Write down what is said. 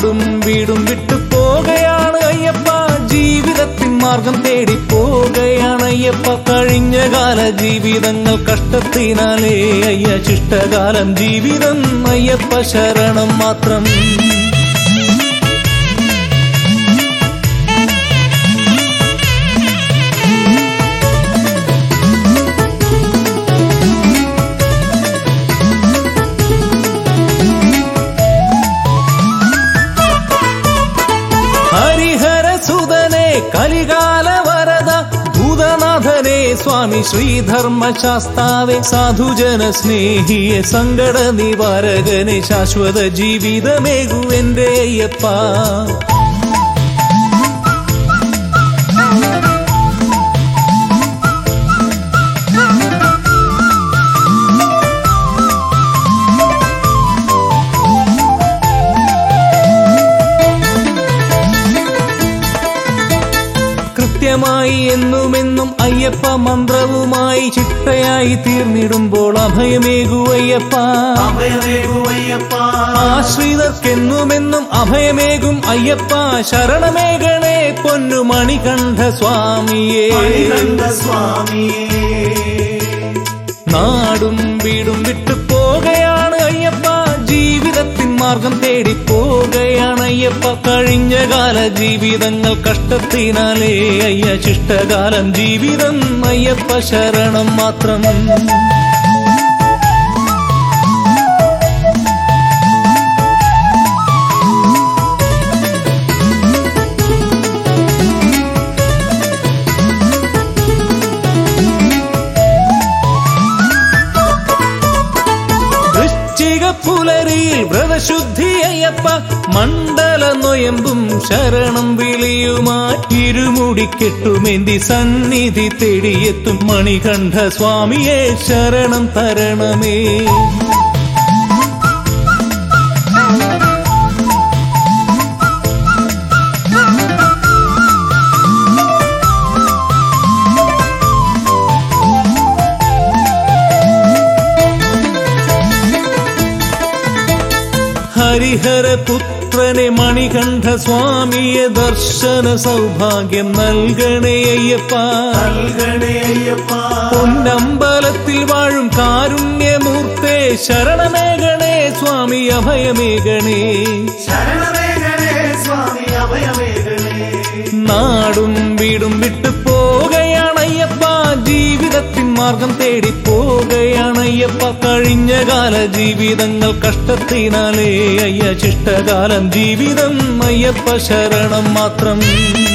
നാടും വീടും വിട്ടു പോകയാണ് അയ്യപ്പ ജീവിതത്തിൻ മാർഗം തേടി പോകയാണ് അയ്യപ്പ കഴിഞ്ഞ കാല ജീവിതങ്ങൾ കഷ്ടത്തിനാലേ അയ്യ ശിഷ്ടകാലം ജീവിതം അയ്യപ്പ ശരണം മാത്രം ഹരിഹരസുതനെ കലികാല വരദ ഭൂതനാഥനെ സ്വാമി ശ്രീധർമ്മശാസ്താവെ സാധുജന സ്നേഹിയെ സങ്കട നിവാരകനെ ശാശ്വത ജീവിതമേകു എന്റെ അയ്യപ്പ കൃത്യമായി എന്നുമെന്നും അയ്യപ്പ മന്ത്രവുമായി ചിട്ടയായി തീർന്നിടുമ്പോൾ അഭയമേകു അയ്യപ്പ അഭയമേകുവയ്യപ്പ ആശ്രിതർക്കെന്നുമെന്നും അഭയമേകും അയ്യപ്പ ശരണമേകണേ പൊന്നു മണികണ്ഠ സ്വാമിയേ മണികണ്ഠ സ്വാമിയേ നാടും വീടും വിട്ടു പോകയാണ് അയ്യപ്പ ജീവിതത്തിൻ മാർഗം തേടി പോകയാണ് അയ്യപ്പ കഴിഞ്ഞ കാല ജീവിതങ്ങൾ കഷ്ടത്തിനാലേ അയ്യ ശിഷ്ടകാലം ജീവിതം അയ്യപ്പ ശരണം മാത്രം വൃശ്ചിക പുലരിയിൽ വ്രതശുദ്ധി അയ്യപ്പ മണ്ഡല നൊയമ്പും ശരണം വിളിയുമായി ഇരുമുടി കെട്ടുമെന്തി സന്നിധി തേടിയെത്തും മണികണ്ഠ സ്വാമിയെ ശരണം തരണമേ ഹരിഹരപുത്രനെ മണികണ്ഠ സ്വാമിയെ ദർശന സൗഭാഗ്യം നൽകണേ അയ്യപ്പ നൽകണേ അയ്യപ്പ പൊന്നമ്പലത്തിൽ വാഴും കാരുണ്യമൂർത്തേ ശരണമേകണേ സ്വാമി അഭയമേകണേ ശരണമേഘനേ സ്വാമി അഭയമേഘനേ നാടും വീടും വിട്ടു പോകയാണയ്യപ്പ ജീവിതത്തിൻ മാർഗം തേടി പോകയാണയ്യപ്പ കഴിഞ്ഞ കാല ജീവിതങ്ങൾ കഷ്ടത്തിനാലേ അയ്യ ശിഷ്ടകാലം ജീവിതം അയ്യപ്പ ശരണം മാത്രം